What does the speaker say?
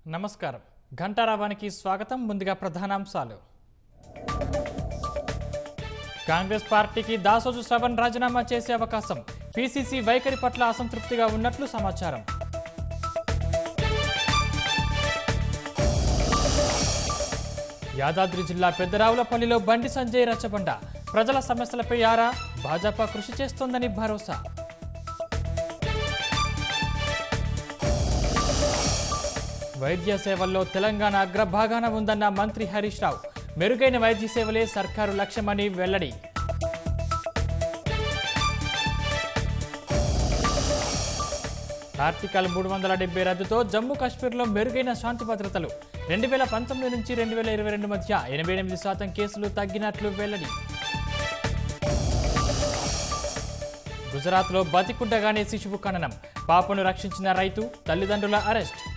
నమస్కారం ఘంటారావానికి స్వాగతం ముందుగా ప్రధానాంశాలు కాంగ్రెస్ పార్టీకి దాసోజు శ్రవణ్ రాజీనామా చేసే అవకాశం పీసీసీ వైఖరి పట్ల అసంతృప్తిగా ఉన్నట్లు సమాచారం యాదాద్రి జిల్లా పెద్దరావులపల్లిలో బండి సంజయ్ రచ్చబండ ప్రజల సమస్యలపై ఆరా భాజపా కృషి చేస్తోందని భరోసా వైద్య సేవల్లో తెలంగాణ అగ్రభాగాన ఉందన్న మంత్రి హరీష్ రావు మెరుగైన వైద్య సేవలే సర్కారు లక్ష్యమని వెల్లడి ఆర్టికల్ మూడు వందల డెబ్బై రద్దుతో జమ్మూ కాశ్మీర్లో మెరుగైన శాంతి భద్రతలు రెండు వేల పంతొమ్మిది నుంచి రెండు వేల ఇరవై రెండు మధ్య ఎనభై ఎనిమిది శాతం కేసులు తగ్గినట్లు వెల్లడి గుజరాత్లో బతికుండగానే శిశువు ఖననం పాపను రక్షించిన రైతు తల్లిదండ్రుల అరెస్ట్